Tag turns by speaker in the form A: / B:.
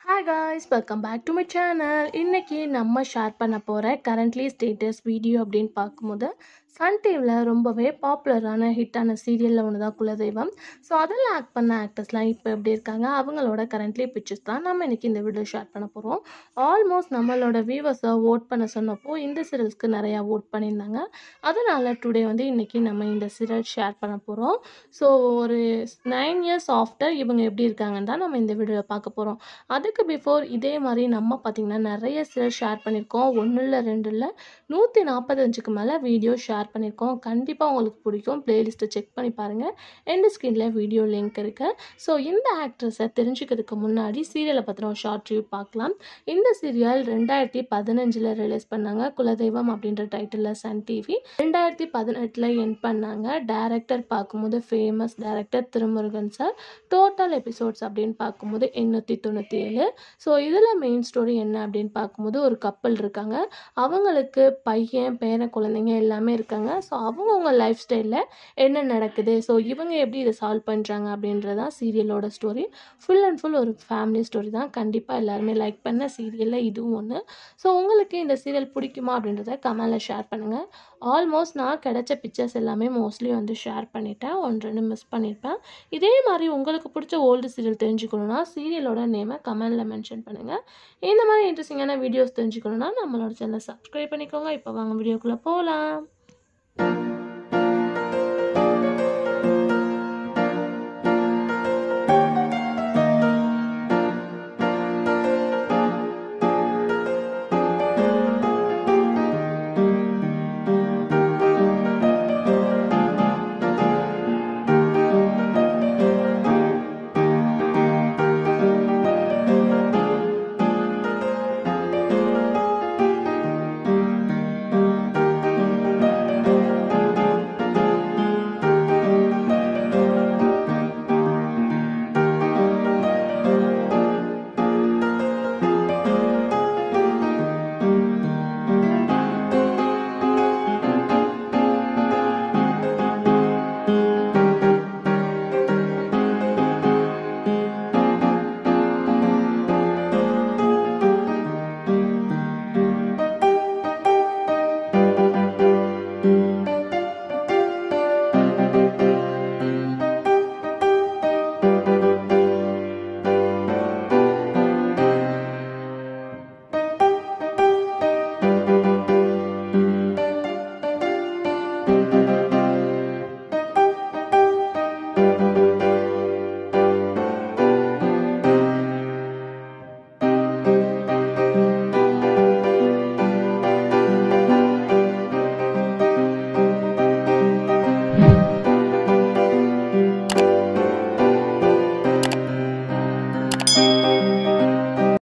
A: hi guys welcome back to my channel இன்றைக்கி நம்ம share பண்ண போகிற கரண்ட்லி ஸ்டேட்டஸ் வீடியோ அப்படின்னு பார்க்கும்போது சன் டிவியில் ரொம்பவே பாப்புலரான ஹிட்டான சீரியலில் ஒன்று தான் குலதெய்வம் ஸோ அதில் ஆக்ட் பண்ண ஆக்டர்ஸ்லாம் இப்போ எப்படி இருக்காங்க அவங்களோட கரண்ட்லி பிக்சர்ஸ் தான் நம்ம இன்றைக்கி இந்த வீடியோ ஷேர் பண்ண போகிறோம் ஆல்மோஸ்ட் நம்மளோட வியூவர்ஸை ஓட் பண்ண சொன்னப்போ இந்த சீரியல்ஸ்க்கு நிறையா ஓட் பண்ணியிருந்தாங்க அதனால் டுடே வந்து இன்றைக்கி நம்ம இந்த சீரியல் ஷேர் பண்ண போகிறோம் ஸோ ஒரு நைன் இயர்ஸ் ஆஃப்டர் இவங்க எப்படி இருக்காங்கன்னு தான் நம்ம இந்த வீடியோவில் பார்க்க போகிறோம் அதுக்கு பிஃபோர் இதே மாதிரி நம்ம பார்த்திங்கன்னா நிறைய சீரியல் ஷேர் பண்ணியிருக்கோம் ஒன்று இல்லை ரெண்டு இல்லை நூற்றி நாற்பத்தஞ்சுக்கு மேலே வீடியோ ஷேர் பண்ணியிருக்கோம் கண்டிப்பாக உங்களுக்கு பிடிக்கும் பிளேலிஸ்ட்டை செக் பண்ணி பாருங்கள் எந்த ஸ்க்ரீனில் வீடியோ லிங்க் இருக்குது ஸோ இந்த ஆக்ட்ரஸை தெரிஞ்சுக்கிறதுக்கு முன்னாடி சீரியலை பற்றின ஒரு ஷார்ட் ரிவ்யூ பார்க்கலாம் இந்த சீரியல் ரெண்டாயிரத்தி பதினஞ்சில் ரிலீஸ் பண்ணாங்க குலதெய்வம் அப்படின்ற டைட்டிலில் சன் டிவி ரெண்டாயிரத்தி பதினெட்டில் என் பண்ணாங்க டேரக்டர் பார்க்கும்போது famous director Thirumurugan sir total episodes அப்படின்னு பார்க்கும்போது எண்ணூற்றி தொண்ணூற்றி ஏழு ஸோ இதில் மெயின் ஸ்டோரி என்ன அப்படின்னு பார்க்கும்போது ஒரு கப்பல் இருக்காங்க அவங்களுக்கு பையன் பேர குழந்தைங்க எல்லாமே இருக்காங்க ஸோ அவங்கவுங்க லைஃப் ஸ்டைலில் என்ன நடக்குது ஸோ இவங்க எப்படி இதை சால்வ் பண்ணுறாங்க அப்படின்றதான் சீரியலோட ஸ்டோரி ஃபுல் அண்ட் ஃபுல் ஒரு ஃபேமிலி ஸ்டோரி தான் கண்டிப்பாக எல்லாருமே லைக் பண்ண சீரியலில் இதுவும் ஒன்று ஸோ உங்களுக்கு இந்த சீரியல் பிடிக்குமா அப்படின்றத கமெண்டில் ஷேர் பண்ணுங்கள் ஆல்மோஸ்ட் நான் கிடைச்ச பிக்சர்ஸ் எல்லாமே மோஸ்ட்லி வந்து ஷேர் பண்ணிட்டேன் ஒன்று ரெண்டு மிஸ் பண்ணியிருப்பேன் இதே மாதிரி உங்களுக்கு பிடிச்ச ஓல்டு சீரியல் தெரிஞ்சுக்கணுன்னா சீரியலோட நேமை கமெண்டில் மென்ஷன் பண்ணுங்கள் இந்த மாதிரி இன்ட்ரெஸ்டிங்கான வீடியோஸ் தெரிஞ்சுக்கணுன்னா நம்மளோட சேனலை சப்ஸ்கிரைப் பண்ணிக்கோங்க இப்போ வாங்க வீடியோக்குள்ளே போகலாம்